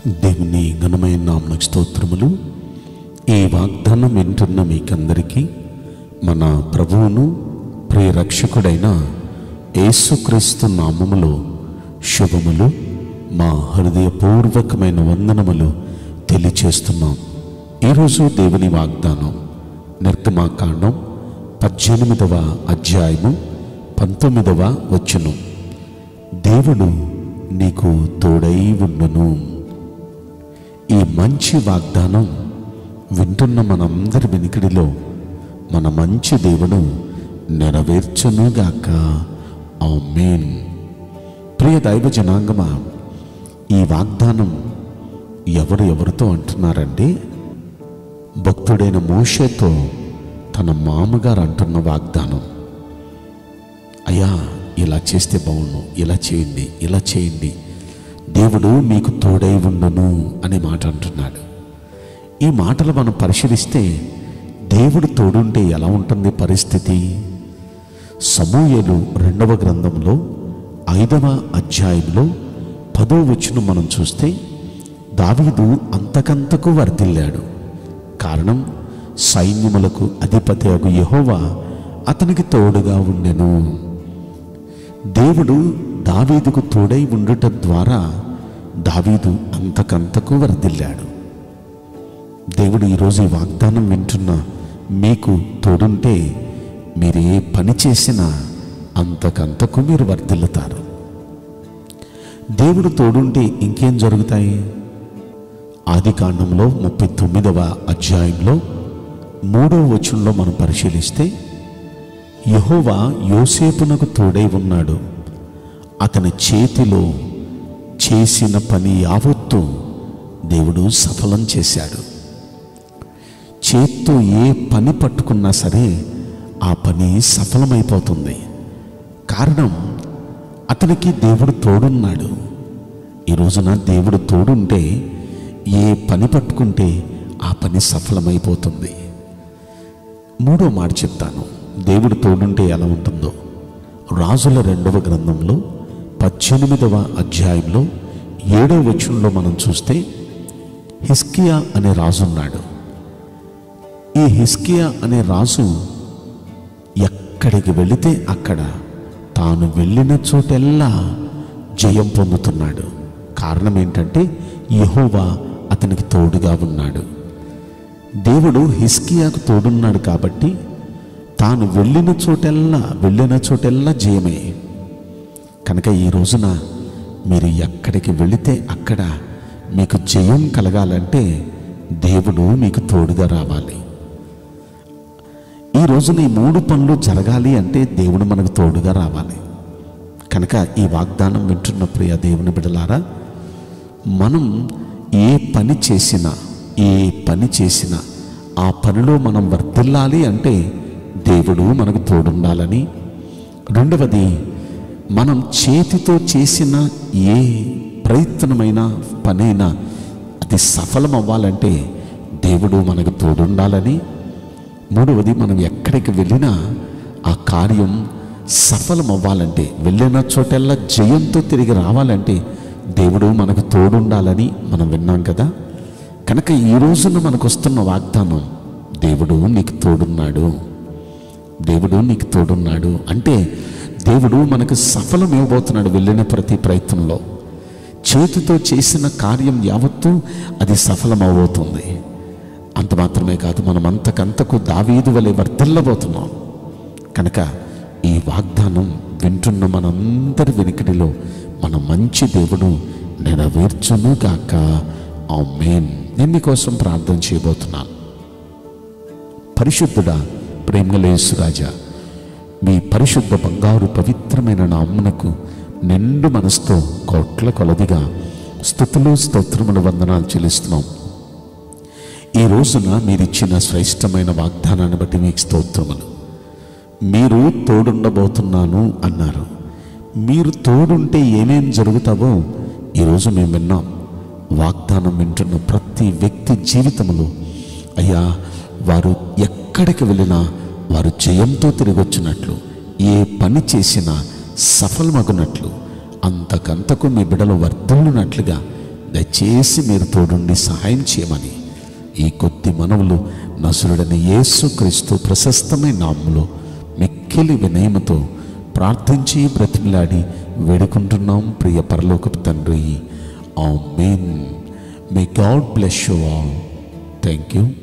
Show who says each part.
Speaker 1: దేవుని ఘనమైన నామకు స్తోత్రములు ఈ వాగ్దానం వింటున్న మీకందరికీ మన ప్రభువును ప్రియ రక్షకుడైన యేసుక్రీస్తు నామములో శుభములు మా హృదయపూర్వకమైన వందనములు తెలియచేస్తున్నాం ఈరోజు దేవుని వాగ్దానం నిర్గమాకాండం పద్దెనిమిదవ అధ్యాయము పంతొమ్మిదవ వచనం దేవుడు నీకు తోడై ఉండును ఈ మంచి వాగ్దానం వింటున్న మనందరి వెనుకడిలో మన మంచి దేవుడు నెరవేర్చునుగాక ఆమేన్ ప్రియ దైవ జనాంగమా ఈ వాగ్దానం ఎవరు ఎవరితో అంటున్నారంటే భక్తుడైన మోషేతో తన మామగారు అంటున్న వాగ్దానం అయ్యా ఇలా చేస్తే బాగుండు ఇలా చేయండి ఇలా చేయండి దేవుడు మీకు తోడై ఉండును అనే మాట అంటున్నాడు ఈ మాటలు మనం పరిశీలిస్తే దేవుడు తోడుంటే ఎలా ఉంటుంది పరిస్థితి సమూయలు రెండవ గ్రంథంలో ఐదవ అధ్యాయంలో పదో వచ్చిన మనం చూస్తే దావీదు అంతకంతకు వర్ధిల్లాడు కారణం సైన్యములకు అధిపతి అగు యెహోవా అతనికి తోడుగా ఉండెను దేవుడు దావీదుకు తోడై ఉండుట ద్వారా దావీదు అంతకంతకు వర్ధిల్లాడు దేవుడు ఈరోజు ఈ వాగ్దానం వింటున్న మీకు తోడుంటే మీరు ఏ పని చేసినా అంతకంతకు మీరు వర్ధిల్లుతారు దేవుడు తోడుంటే ఇంకేం జరుగుతాయి ఆది కాండంలో ముప్పై తొమ్మిదవ అధ్యాయంలో మూడవ వచనంలో మనం పరిశీలిస్తే యహోవా యోసేపునకు తోడై ఉన్నాడు అతని చేతిలో చేసిన పని యావత్తు దేవుడు సఫలం చేశాడు చేత్తో ఏ పని పట్టుకున్నా సరే ఆ పని సఫలమైపోతుంది కారణం అతనికి దేవుడు తోడున్నాడు ఈ రోజున దేవుడు తోడుంటే ఏ పని పట్టుకుంటే ఆ పని సఫలమైపోతుంది మూడో మాట చెప్తాను దేవుడు తోడుంటే ఎలా ఉంటుందో రాజుల రెండవ గ్రంథంలో పద్దెనిమిదవ అధ్యాయంలో ఏడవ వచనంలో మనం చూస్తే హిస్కియా అనే రాజు ఉన్నాడు ఈ హిస్కియా అనే రాజు ఎక్కడికి వెళితే అక్కడ తాను వెళ్ళిన చోటెల్లా జయం పొందుతున్నాడు కారణం ఏంటంటే యెహోవా అతనికి తోడుగా ఉన్నాడు దేవుడు హిస్కియాకు తోడున్నాడు కాబట్టి తాను వెళ్ళిన చోటెల్లా వెళ్ళిన చోటెల్లా జయమే కనుక ఈ రోజున మీరు ఎక్కడికి వెళితే అక్కడ మీకు జయం కలగాలంటే దేవుడు మీకు తోడుగా రావాలి ఈ రోజున ఈ మూడు పనులు జరగాలి అంటే దేవుడు మనకు తోడుగా రావాలి కనుక ఈ వాగ్దానం వింటున్న ప్రియ దేవుని బిడలారా మనం ఏ పని చేసినా ఏ పని చేసినా ఆ పనిలో మనం వర్తిల్లాలి అంటే దేవుడు మనకు తోడుండాలని రెండవది మనం చేతితో చేసిన ఏ ప్రయత్నమైన పనైనా అది సఫలం అవ్వాలంటే దేవుడు మనకు తోడుండాలని మూడవది మనం ఎక్కడికి వెళ్ళినా ఆ కార్యం సఫలం అవ్వాలంటే వెళ్ళిన చోటెల్లా జయంతో తిరిగి రావాలంటే దేవుడు మనకు తోడుండాలని మనం విన్నాం కదా కనుక ఈ రోజున మనకు వస్తున్న వాగ్దానం దేవుడు నీకు తోడున్నాడు దేవుడు నీకు తోడున్నాడు అంటే దేవుడు మనకు సఫలం ఇవ్వబోతున్నాడు వెళ్ళిన ప్రతి ప్రయత్నంలో చేతితో చేసిన కార్యం యావత్తూ అది సఫలం అవబోతుంది అంత మాత్రమే కాదు మనం అంతకంతకు దావీదు వలె వర్తిల్లబోతున్నాం కనుక ఈ వాగ్దానం వింటున్న మనందరి వెనుకడిలో మన మంచి దేవుడు నెరవేర్చును గాక ఆ మేన్ నేను మీకోసం ప్రార్థన చేయబోతున్నాను పరిశుద్ధుడా ప్రేమలేసు రాజా మీ పరిశుద్ధ బంగారు పవిత్రమైన నామ్మునకు నిండు మనసుతో కోట్ల కొలదిగా స్థుతులు స్తోత్రములు వందనాలు చెల్లిస్తున్నాం ఈ రోజున మీరిచ్చిన శ్రేష్టమైన వాగ్దానాన్ని బట్టి మీకు స్తోత్రములు మీరు తోడుండబోతున్నాను అన్నారు మీరు తోడుంటే ఏమేం జరుగుతావో ఈరోజు మేము విన్నాం వాగ్దానం వింటున్న ప్రతి వ్యక్తి జీవితంలో అయ్యా వారు ఎక్కడికి వెళ్ళినా వారు జయంతో తిరిగి వచ్చినట్లు ఏ పని చేసినా సఫలమగునట్లు అంతకంతకు మీ బిడలు వర్ధిల్లునట్లుగా దయచేసి మీరు తోడుండి సహాయం చేయమని ఈ కొద్ది మనవులు నసురుడని యేసు క్రీస్తు ప్రశస్తమైన నామములో మిక్కిలి వినయముతో ప్రార్థించి బ్రతిమలాడి వేడుకుంటున్నాం ప్రియ పరలోకపు తండ్రి amen may God bless you all thank you